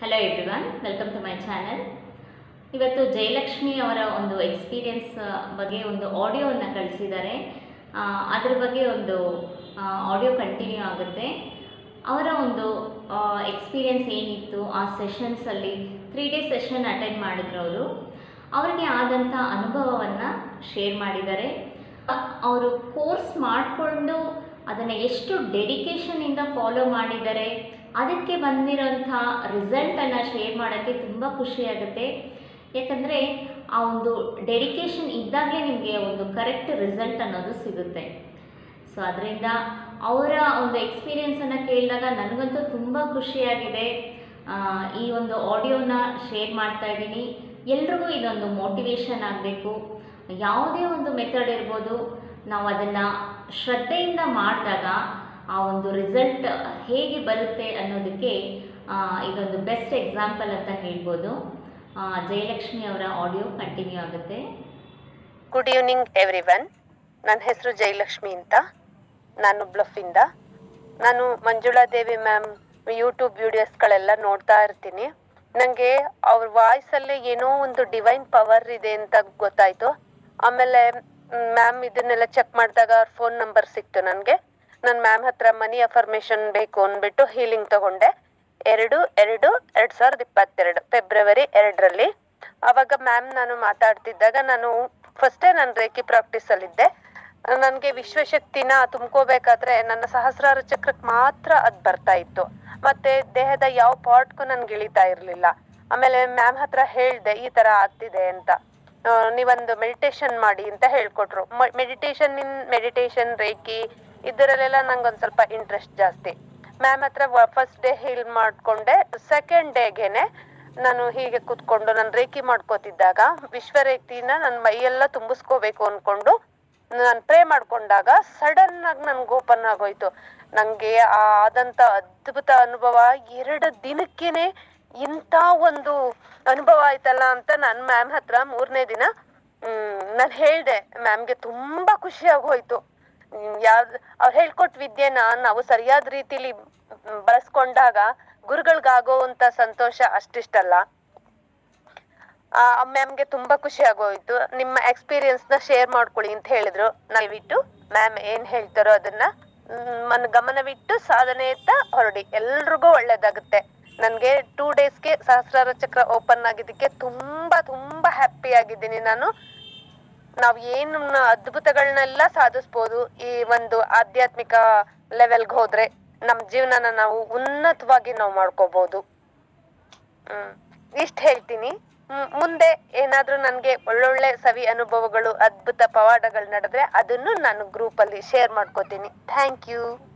hello everyone welcome to my channel ಇವತ್ತು ಜಯಲಕ್ಷ್ಮಿ ಅವರ ಒಂದು ಎಕ್ಸ್ಪೀರಿಯನ್ಸ್ ಬಗ್ಗೆ ಒಂದು ಆಡಿಯೋವನ್ನು ಕಳಿಸಿದ್ದಾರೆ ಆ, ಅದ್ರ ಬಗ್ಗೆ ಒಂದು ಆಡಿಯೋ ಕಂಟಿನ್ಯೂ ಆಗುತ್ತೆ ಅವರ ಒಂದು ಎಕ್ಸ್ಪೀರಿಯನ್ಸ್ ಏನಿತ್ತು ಆ ಸೆಷನ್ಸಲ್ಲಿ ತ್ರೀ ಡೇಸ್ ಸೆಷನ್ ಅಟೆಂಡ್ ಮಾಡಿದ್ರು ಅವರು ಅವರಿಗೆ ಆದಂಥ ಅನುಭವವನ್ನು ಶೇರ್ ಮಾಡಿದ್ದಾರೆ ಅವರು ಕೋರ್ಸ್ ಮಾಡಿಕೊಂಡು ಅದನ್ನು ಎಷ್ಟು ಡೆಡಿಕೇಶನಿಂದ ಫಾಲೋ ಮಾಡಿದ್ದಾರೆ ಅದಕ್ಕೆ ಬಂದಿರೋಂಥ ರಿಸಲ್ಟನ್ನು ಶೇರ್ ಮಾಡೋಕ್ಕೆ ತುಂಬ ಖುಷಿಯಾಗುತ್ತೆ ಯಾಕಂದರೆ ಆ ಒಂದು ಡೆಡಿಕೇಶನ್ ಇದ್ದಾಗಲೇ ನಿಮಗೆ ಒಂದು ಕರೆಕ್ಟ್ ರಿಸಲ್ಟ್ ಅನ್ನೋದು ಸಿಗುತ್ತೆ ಸೊ ಅದರಿಂದ ಅವರ ಒಂದು ಎಕ್ಸ್ಪೀರಿಯೆನ್ಸನ್ನು ಕೇಳಿದಾಗ ನನಗಂತೂ ತುಂಬ ಖುಷಿಯಾಗಿದೆ ಆ, ಈ ಒಂದು ಆಡಿಯೋನ ಶೇರ್ ಮಾಡ್ತಾ ಇದ್ದೀನಿ ಎಲ್ರಿಗೂ ಇದೊಂದು ಮೋಟಿವೇಶನ್ ಆಗಬೇಕು ಯಾವುದೇ ಒಂದು ಮೆಥಡ್ ಇರ್ಬೋದು ನಾವು ಅದನ್ನು ಶ್ರದ್ಧೆಯಿಂದ ಮಾಡಿದಾಗ ಆ ಒಂದು ರಿಸಲ್ಟ್ ಹೇಗೆ ಬರುತ್ತೆ ಅನ್ನೋದಕ್ಕೆ ಆ, ಇದೊಂದು ಬೆಸ್ಟ್ ಎಕ್ಸಾಂಪಲ್ ಅಂತ ಹೇಳ್ಬೋದು ಆ, ಜಯಲಕ್ಷ್ಮಿ ಅವರ ಆಡಿಯೋ ಕಂಟಿನ್ಯೂ ಆಗುತ್ತೆ ಗುಡ್ ಈವ್ನಿಂಗ್ ಎವ್ರಿ ಒನ್ ನನ್ನ ಹೆಸರು ಜಯಲಕ್ಷ್ಮಿ ಅಂತ ನಾನು ಬ್ಲಫಿಂದ ನಾನು ಮಂಜುಳಾ ದೇವಿ ಮ್ಯಾಮ್ ಯೂಟ್ಯೂಬ್ ವಿಡಿಯೋಸ್ಗಳೆಲ್ಲ ನೋಡ್ತಾ ಇರ್ತೀನಿ ನನಗೆ ಅವ್ರ ವಾಯ್ಸಲ್ಲೇ ಏನೋ ಒಂದು ಡಿವೈನ್ ಪವರ್ ಇದೆ ಅಂತ ಗೊತ್ತಾಯ್ತು ಆಮೇಲೆ ಮ್ಯಾಮ್ ಇದನ್ನೆಲ್ಲ ಚೆಕ್ ಮಾಡಿದಾಗ ಅವ್ರ ಫೋನ್ ನಂಬರ್ ಸಿಕ್ತು ನನಗೆ ನಾನು ಮ್ಯಾಮ್ ಹತ್ರ ಮನಿ ಅಫರ್ಮೇಷನ್ ಬೇಕು ಅಂದ್ಬಿಟ್ಟು ಹೀಲಿಂಗ್ ತಗೊಂಡೆ ಎರಡು ಎರಡು ಎರಡ್ ಸಾವಿರದ ಇಪ್ಪತ್ತೆರಡು ಫೆಬ್ರವರಿ ಎರಡರಲ್ಲಿ ಅವಾಗ ಮ್ಯಾಮ್ ನಾನು ಮಾತಾಡ್ತಿದ್ದಾಗ ನಾನು ಫಸ್ಟೇ ನಾನು ರೇಖಿ ಪ್ರಾಕ್ಟೀಸ್ ಅಲ್ಲಿದ್ದೆ ನನಗೆ ವಿಶ್ವಶಕ್ತಿನ ತುಂಬ್ಕೋಬೇಕಾದ್ರೆ ನನ್ನ ಸಹಸ್ರಾರ ಚಕ್ರಕ್ಕೆ ಮಾತ್ರ ಅದ್ ಬರ್ತಾ ಇತ್ತು ಮತ್ತೆ ದೇಹದ ಯಾವ ಪಾರ್ಟ್ಗೂ ನನ್ಗೆ ಇಳಿತಾ ಇರ್ಲಿಲ್ಲ ಆಮೇಲೆ ಮ್ಯಾಮ್ ಹತ್ರ ಹೇಳ್ದೆ ಈ ತರ ಆಗ್ತಿದೆ ಅಂತ ಆ, ನೀವೊಂದು ಮೆಡಿಟೇಷನ್ ಮಾಡಿ ಅಂತ ಹೇಳ್ಕೊಟ್ರು ಮೆಡಿಟೇಷನ್ ಇನ್ ಮೆಡಿಟೇಷನ್ ರೇಖಿ ಇದರಲ್ಲೆಲ್ಲ ನಂಗೊಂದ್ ಸ್ವಲ್ಪ ಇಂಟ್ರೆಸ್ಟ್ ಜಾಸ್ತಿ ಮ್ಯಾಮ್ ಹತ್ರ ಫಸ್ಟ್ ಡೇ ಹೀಲ್ ಮಾಡ್ಕೊಂಡೆ ಸೆಕೆಂಡ್ ಡೇಗೆನೆ ನಾನು ಹೀಗೆ ಕೂತ್ಕೊಂಡು ನಾನು ರೇಖಿ ಮಾಡ್ಕೋತಿದ್ದಾಗ ವಿಶ್ವರೇಖಿನ ನನ್ನ ಮೈಯೆಲ್ಲ ತುಂಬಿಸ್ಕೋಬೇಕು ಅನ್ಕೊಂಡು ನಾನು ಪ್ರೇ ಮಾಡ್ಕೊಂಡಾಗ ಸಡನ್ ಆಗಿ ನನ್ಗೆ ಓಪನ್ ಆಗೋಯ್ತು ನಂಗೆ ಆ ಆದಂತ ಅದ್ಭುತ ಅನುಭವ ಎರಡು ದಿನಕ್ಕೇನೆ ಇಂಥ ಒಂದು ಅನುಭವ ಆಯ್ತಲ್ಲ ಅಂತ ನಾನು ಮ್ಯಾಮ್ ಹತ್ರ ಮೂರನೇ ದಿನ ನಾನು ಹೇಳ್ದೆ ಮ್ಯಾಮ್ಗೆ ತುಂಬಾ ಖುಷಿ ಆಗೋಯ್ತು ಯಾವ್ದು ಅವ್ರು ಹೇಳ್ಕೊಟ್ ವಿದ್ಯೆನ ನಾವು ಸರಿಯಾದ ರೀತಿಲಿ ಮ್, ಬಳಸ್ಕೊಂಡಾಗ ಗುರುಗಳ್ಗಾಗೋವಂತ ಸಂತೋಷ ಅಷ್ಟಿಷ್ಟಲ್ಲ ಆ ಮ್ಯಾಮ್ಗೆ ತುಂಬಾ ಖುಷಿ ಆಗೋಯ್ತು ನಿಮ್ಮ ಎಕ್ಸ್ಪೀರಿಯನ್ಸ್ ನ ಶೇರ್ ಮಾಡ್ಕೊಳ್ಳಿ ಅಂತ ಹೇಳಿದ್ರು ದಯವಿಟ್ಟು ಮ್ಯಾಮ್ ಏನ್ ಹೇಳ್ತಾರೋ ಅದನ್ನ ಮ್, ಮನ್ ಗಮನವಿಟ್ಟು ಸಾಧನೆಯತ್ತ ಹೊರಡಿ ಎಲ್ರಿಗೂ ಒಳ್ಳೇದಾಗುತ್ತೆ ನನ್ಗೆ ಟೂ ಡೇಸ್ಗೆ ಸಹಸ್ರಾರ ಚಕ್ರ ಓಪನ್ ಆಗಿದ್ದಕ್ಕೆ ತುಂಬಾ ತುಂಬಾ ಹ್ಯಾಪಿ ಆಗಿದ್ದೀನಿ ನಾನು ನಾವ್ ಏನು ಅದ್ಭುತಗಳನ್ನೆಲ್ಲ ಸಾಧಿಸ್ಬೋದು ಈ ಒಂದು ಆಧ್ಯಾತ್ಮಿಕ ಲೆವೆಲ್ಗೆ ಹೋದ್ರೆ ನಮ್ ಜೀವನನ ನಾವು ಉನ್ನತವಾಗಿ ನಾವು ಮಾಡ್ಕೋಬಹುದು ಹ್ಮ್ ಇಷ್ಟ ಹೇಳ್ತೀನಿ ಹ್ಮ್, ಮುಂದೆ ಏನಾದ್ರೂ ನನ್ಗೆ ಒಳ್ಳೊಳ್ಳೆ ಸವಿ ಅನುಭವಗಳು ಅದ್ಭುತ ಪವಾಡಗಳು ನಡೆದ್ರೆ ಅದನ್ನು ನಾನು ಗ್ರೂಪ್ ಅಲ್ಲಿ ಶೇರ್ ಮಾಡ್ಕೋತೀನಿ ಥ್ಯಾಂಕ್ ಯು